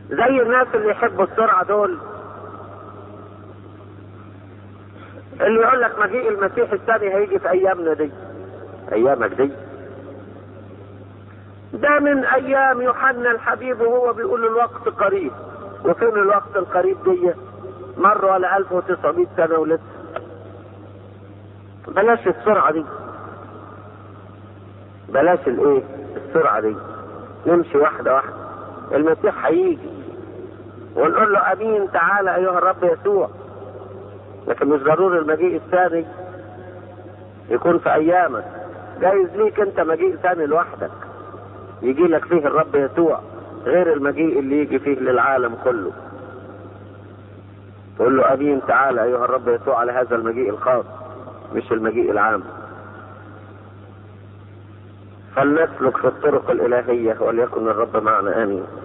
زي الناس اللي يحبوا السرعة دول اللي يقول لك مجيء المسيح الثاني هيجي في ايامنا دي ايامك دي ده من ايام يوحنا الحبيب وهو بيقول الوقت قريب وفين الوقت القريب دي مر ولا 1900 سنة ولسه بلاش السرعة دي بلاش الايه السرعة دي نمشي واحدة واحدة المسيح هيجي ونقول له امين تعالى ايها الرب يسوع لكن مش ضروري المجيء الثاني يكون في ايامك جايز ليك انت مجيء ثاني لوحدك يجي لك فيه الرب يسوع غير المجيء اللي يجي فيه للعالم كله تقول له امين تعالى ايها الرب يسوع على هذا المجيء الخاص مش المجيء العام فلنسلك في الطرق الالهيه وليكن الرب معنا امين